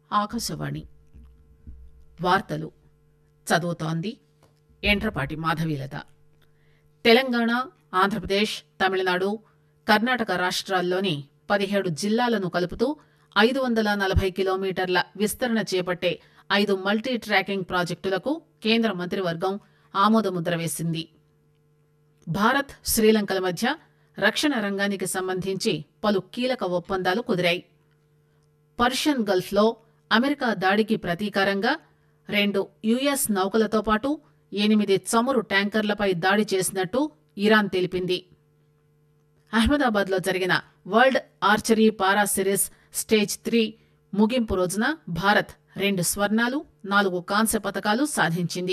ఆకాశవాణి వార్తలు చదువుతోంది ఎండ్రపాటి మాధవీలత తెలంగాణ ఆంధ్రప్రదేశ్ తమిళనాడు కర్ణాటక రాష్ట్రాల్లోని పదిహేడు జిల్లాలను కలుపుతూ ఐదు వందల నలభై కిలోమీటర్ల విస్తరణ చేపట్టే ఐదు మల్టీ ట్రాకింగ్ ప్రాజెక్టులకు కేంద్ర మంత్రివర్గం ఆమోదముద్ర వేసింది భారత్ శ్రీలంకల మధ్య రక్షణ రంగానికి సంబంధించి పలు కీలక ఒప్పందాలు కుదిరాయి పర్షియన్ గల్ఫ్లో అమెరికా దాడికి ప్రతీకారంగా రెండు యుఎస్ నౌకలతో పాటు ఎనిమిది చమురు ట్యాంకర్లపై దాడి చేసినట్టు ఇరాన్ తెలిపింది అహ్మదాబాద్లో జరిగిన world archery para series stage three ముగింపు రోజున భారత్ రెండు స్వర్ణాలు నాలుగు కాంస్య పతకాలు సాధించింది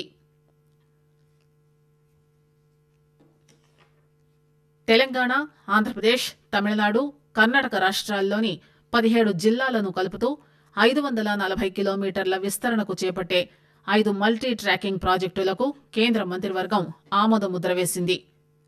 తెలంగాణ ఆంధ్రప్రదేశ్ తమిళనాడు కర్ణాటక రాష్ట్రాల్లోని పదిహేడు జిల్లాలను కలుపుతూ ఐదు వందల నలభై కిలోమీటర్ల విస్తరణకు చేపట్టే ఐదు మల్టీ ట్రాకింగ్ ప్రాజెక్టులకు కేంద్ర మంత్రివర్గం ఆమోదముద్ర వేసింది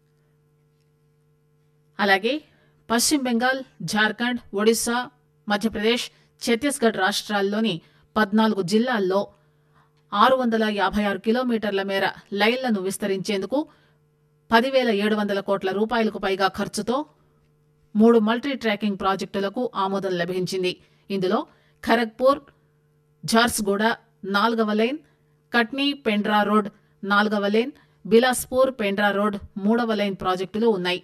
అలాగే పశ్చిమ బెంగాల్ జార్ఖండ్ ఒడిశా మధ్యప్రదేశ్ ఛత్తీస్గఢ్ రాష్ట్రాల్లోని పద్నాలుగు జిల్లాల్లో ఆరు వందల యాభై ఆరు కిలోమీటర్ల మేర లైన్లను విస్తరించేందుకు పదివేల ఏడు వందల కోట్ల రూపాయలకు పైగా ఖర్చుతో మూడు మల్టీ ట్రాకింగ్ ప్రాజెక్టులకు ఆమోదం లభించింది ఇందులో ఖరగ్పూర్ ఝార్సుగూడ నాలుగవ లైన్ కట్నీ పెండ్రా రోడ్ నాలుగవ లైన్ బిలాస్పూర్ పెండ్రా రోడ్ మూడవ లైన్ ప్రాజెక్టులు ఉన్నాయి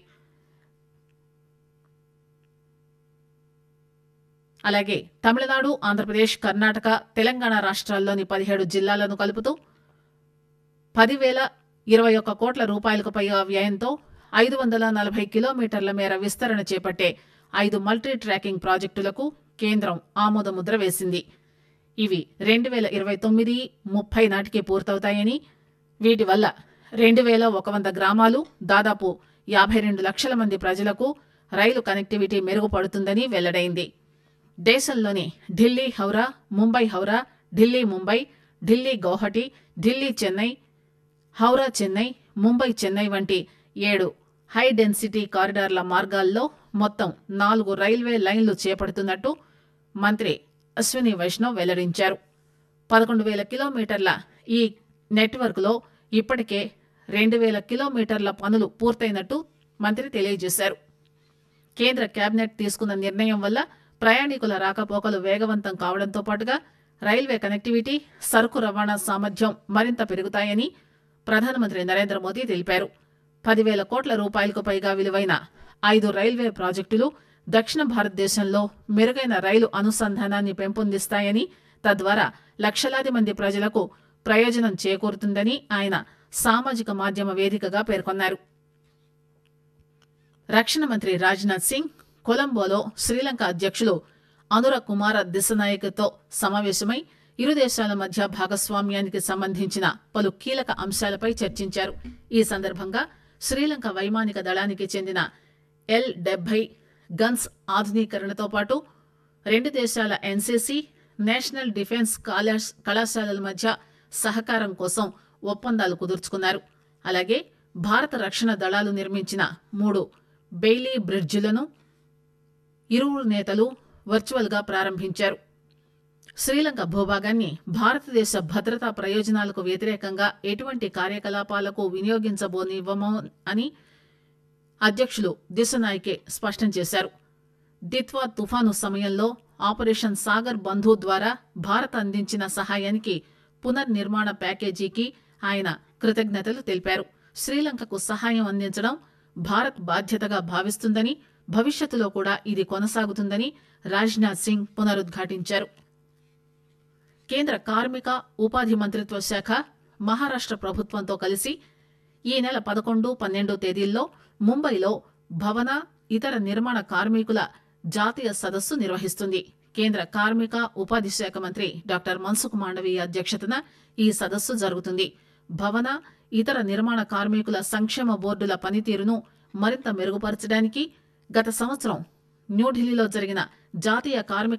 అలాగే తమిళనాడు ఆంధ్రప్రదేశ్ కర్ణాటక తెలంగాణ రాష్ట్రాల్లోని పదిహేడు జిల్లాలను కలుపుతూ పదివేల ఇరవై ఒక్క కోట్ల రూపాయలకు పైగా వ్యయంతో ఐదు వందల నలభై కిలోమీటర్ల మేర విస్తరణ చేపట్టే ఐదు మల్టీ ట్రాకింగ్ ప్రాజెక్టులకు కేంద్రం ఆమోదముద్ర వేసింది ఇవి రెండు వేల ఇరవై తొమ్మిది ముప్పై నాటికి పూర్తవుతాయని వీటి వల్ల రెండు వేల ఒక వంద గ్రామాలు దాదాపు యాభై రెండు లక్షల మంది ప్రజలకు రైలు కనెక్టివిటీ మెరుగుపడుతుందని వెల్లడైంది దేశంలోని ఢిల్లీ హౌరా ముంబై హౌరా ఢిల్లీ ముంబై ఢిల్లీ గౌహటి ఢిల్లీ చెన్నై హౌరా చెన్నై ముంబై చెన్నై వంటి ఏడు హై డెన్సిటీ కారిడార్ల మార్గాల్లో మొత్తం నాలుగు రైల్వే లైన్లు చేపడుతున్నట్టు మంత్రి అశ్విని వైష్ణవ్ వెల్లడించారు పదకొండు వేల కిలోమీటర్ల ఈ నెట్వర్క్లో ఇప్పటికే రెండు వేల కిలోమీటర్ల పనులు పూర్తయినట్టు మంత్రి తెలియజేశారు కేంద్ర కేబినెట్ తీసుకున్న నిర్ణయం వల్ల ప్రయాణికుల రాకపోకలు వేగవంతం కావడంతో పాటుగా రైల్వే కనెక్టివిటీ సరుకు రవాణా సామర్థ్యం మరింత పెరుగుతాయని ప్రధానమంత్రి నరేంద్ర మోదీ తెలిపారు పదివేల కోట్ల రూపాయలకు పైగా విలువైన ఐదు రైల్వే ప్రాజెక్టులు దక్షిణ భారతదేశంలో మెరుగైన రైలు అనుసంధానాన్ని పెంపొందిస్తాయని తద్వారా లక్షలాది మంది ప్రజలకు ప్రయోజనం చేకూరుతుందని ఆయన సామాజిక మాధ్యమ వేదికగా పేర్కొన్నారు రక్షణ మంత్రి రాజ్నాథ్ సింగ్ కొలంబోలో శ్రీలంక అధ్యక్షులు అనుర కుమార దిశనాయకతో సమావేశమై ఇరు దేశాల మధ్య భాగస్వామ్యానికి సంబంధించిన పలు కీలక అంశాలపై చర్చించారు ఈ సందర్భంగా శ్రీలంక వైమానిక దళానికి చెందిన ఎల్ డెబ్బై గన్స్ ఆధునీకరణతో పాటు రెండు దేశాల ఎన్సీసీ నేషనల్ డిఫెన్స్ కాలేజ్ కళాశాలల మధ్య సహకారం కోసం ఒప్పందాలు కుదుర్చుకున్నారు అలాగే భారత రక్షణ దళాలు నిర్మించిన మూడు బెయిలీ బ్రిడ్జిలను ఇరువురు నేతలు వర్చువల్గా ప్రారంభించారు శ్రీలంక భూభాగాన్ని భారతదేశ భద్రతా ప్రయోజనాలకు వ్యతిరేకంగా ఎటువంటి కార్యకలాపాలకు వినియోగించబోనివ్వమో అని అధ్యక్షులు దిశనాయకే స్పష్టం చేశారు దిత్వా తుఫాను సమయంలో ఆపరేషన్ సాగర్ బంధు ద్వారా భారత్ అందించిన సహాయానికి పునర్నిర్మాణ ప్యాకేజీకి ఆయన కృతజ్ఞతలు తెలిపారు శ్రీలంకకు సహాయం అందించడం భారత్ బాధ్యతగా భావిస్తుందని భవిష్యత్తులో కూడా ఇది కొనసాగుతుందని రాజ్నాథ్ సింగ్ పునరుద్ఘాటించారు కేంద్ర కార్మిక ఉపాధి మంత్రిత్వ శాఖ మహారాష్ట్ర ప్రభుత్వంతో కలిసి ఈ నెల పదకొండు పన్నెండు తేదీల్లో ముంబైలో భవన ఇతర నిర్మాణ కార్మికుల జాతీయ సదస్సు నిర్వహిస్తుంది కేంద్ర కార్మిక ఉపాధి శాఖ మంత్రి డాక్టర్ మన్సుఖ్ మాండవీయ అధ్యక్షతన ఈ సదస్సు జరుగుతుంది భవన ఇతర నిర్మాణ కార్మికుల సంక్షేమ బోర్డుల పనితీరును మరింత మెరుగుపరచడానికి గత సంవత్సరం న్యూఢిల్లీలో జరిగిన జాతీయ కార్మిక